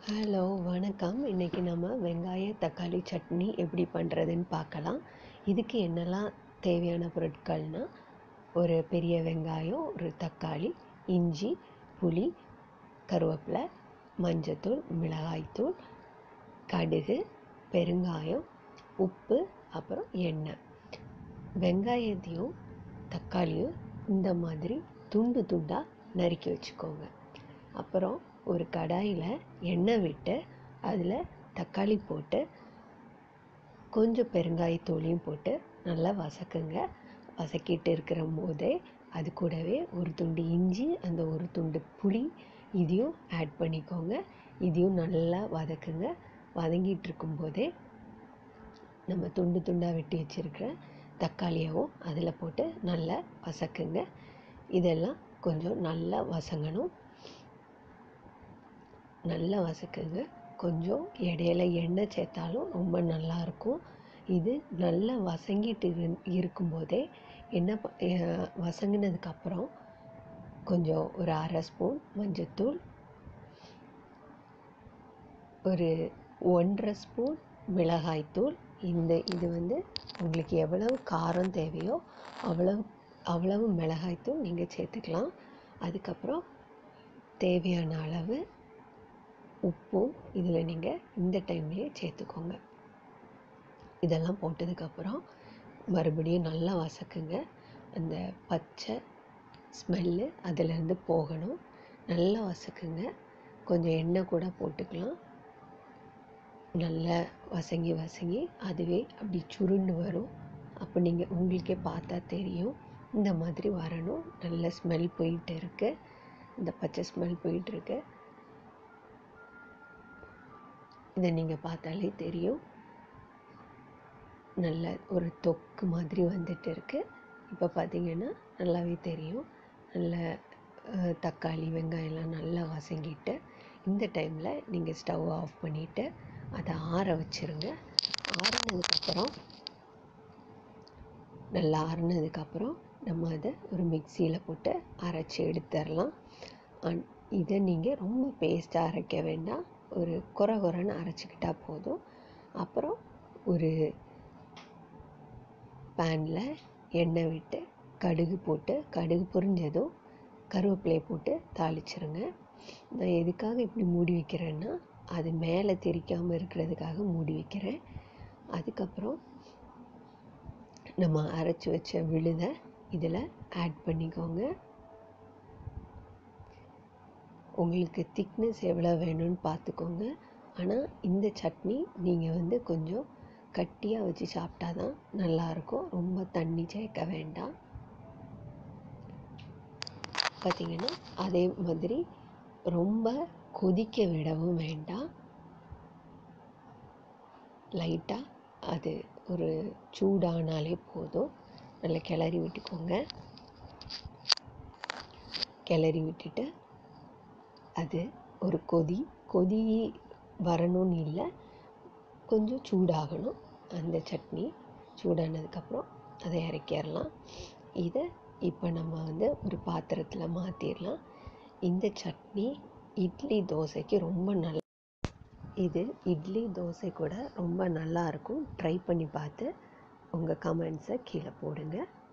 hello வணக்கம் இன்றைக்கி நம்ம வெங்காய தக்காளி சட்னி எப்படி பண்ணுறதுன்னு பார்க்கலாம் இதுக்கு என்னெல்லாம் தேவையான பொருட்கள்னால் ஒரு பெரிய வெங்காயம் ஒரு தக்காளி இஞ்சி புளி கருவேப்பிலை மஞ்சத்தூள் மிளகாய்த்தூள் கடுகு பெருங்காயம் உப்பு அப்புறம் எண்ணெய் வெங்காயத்தையும் தக்காளியும் இந்த மாதிரி துண்டு துண்டாக நறுக்கி வச்சுக்கோங்க அப்புறம் ஒரு கடாயில் எண்ணெய் விட்டு அதில் தக்காளி போட்டு கொஞ்சம் பெருங்காயத்தூளையும் போட்டு நல்லா வதக்குங்க வதக்கிட்டு இருக்கிற போதே அது கூடவே ஒரு துண்டு இஞ்சி அந்த ஒரு துண்டு புளி இதையும் ஆட் பண்ணிக்கோங்க இதையும் நல்லா வதக்குங்க வதங்கிட்டு இருக்கும்போதே நம்ம துண்டு துண்டாக வெட்டி வச்சுருக்கிற தக்காளியாகவும் அதில் போட்டு நல்லா வதக்குங்க இதெல்லாம் கொஞ்சம் நல்லா வதங்கணும் நல்லா வதக்குங்க கொஞ்சம் இடையில எண்ணெய் சேர்த்தாலும் ரொம்ப நல்லாயிருக்கும் இது நல்லா வதங்கிட்டு இரு இருக்கும்போதே என்ன ப வதங்கினதுக்கப்புறம் கொஞ்சம் ஒரு அரை ஸ்பூன் மஞ்சத்தூள் ஒரு ஒன்றரை ஸ்பூன் மிளகாய்த்தூள் இந்த இது வந்து உங்களுக்கு எவ்வளவு காரம் தேவையோ அவ்வளவு அவ்வளவு மிளகாய்த்தூள் நீங்கள் சேர்த்துக்கலாம் அதுக்கப்புறம் தேவையான அளவு உப்பும் இதில் நீங்கள் இந்த டைம்லேயே சேர்த்துக்கோங்க இதெல்லாம் போட்டதுக்கப்புறம் மறுபடியும் நல்லா வதக்குங்க அந்த பச்சை ஸ்மெல்லு அதிலேருந்து போகணும் நல்லா வதக்குங்க கொஞ்சம் எண்ணெய் கூட போட்டுக்கலாம் நல்லா வசங்கி வசங்கி அதுவே அப்படி சுருண்டு வரும் அப்போ நீங்கள் உங்களுக்கே பார்த்தா தெரியும் இந்த மாதிரி வரணும் நல்ல ஸ்மெல் போயிட்டு இருக்கு இந்த பச்சை ஸ்மெல் போயிட்டுருக்கு இதை நீங்கள் பார்த்தாலே தெரியும் நல்ல ஒரு தொக்கு மாதிரி வந்துட்டு இருக்கு இப்போ பார்த்தீங்கன்னா நல்லாவே தெரியும் நல்ல தக்காளி வெங்காயம்லாம் நல்லா வசங்கிட்டு இந்த டைமில் நீங்கள் ஸ்டவ் ஆஃப் பண்ணிவிட்டு அதை ஆற வச்சுருங்க ஆறினதுக்கப்புறம் நல்லா ஆறினதுக்கப்புறம் நம்ம அதை ஒரு மிக்சியில் போட்டு அரைச்சி எடுத்துடலாம் இதை நீங்கள் ரொம்ப பேஸ்ட்டாக அரைக்க வேண்டாம் ஒரு குறை குறைன்னு அரைச்சிக்கிட்டால் போதும் அப்புறம் ஒரு பேனில் எண்ணெய் விட்டு கடுகு போட்டு கடுகு பொரிஞ்சதும் கருவேப்பிலையை போட்டு தாளிச்சிருங்க நான் எதுக்காக இப்படி மூடி வைக்கிறேன்னா அது மேலே தெரிக்காமல் இருக்கிறதுக்காக மூடி வைக்கிறேன் அதுக்கப்புறம் நம்ம அரைச்சி வச்ச விழுதை இதில் ஆட் பண்ணிக்கோங்க உங்களுக்கு திக்னஸ் எவ்வளோ வேணும்னு பார்த்துக்கோங்க ஆனால் இந்த சட்னி நீங்கள் வந்து கொஞ்சம் கட்டியாக வச்சு சாப்பிட்டா தான் நல்லாயிருக்கும் ரொம்ப தண்ணி சேர்க்க வேண்டாம் பார்த்திங்கன்னா அதே மாதிரி ரொம்ப கொதிக்க விடவும் வேண்டாம் லைட்டாக அது ஒரு சூடானாலே போதும் நல்லா கிளறி விட்டுக்கோங்க கிளறி விட்டுட்டு அது ஒரு கொதி கொதி வரணும்னு இல்லை கொஞ்சம் சூடாகணும் அந்த சட்னி சூடானதுக்கப்புறம் அதை இறக்கிடலாம் இதை இப்போ நம்ம வந்து ஒரு பாத்திரத்தில் மாற்றிடலாம் இந்த சட்னி இட்லி தோசைக்கு ரொம்ப நல்ல இது இட்லி தோசை கூட ரொம்ப நல்லாயிருக்கும் ட்ரை பண்ணி பார்த்து உங்கள் கமெண்ட்ஸை கீழே போடுங்க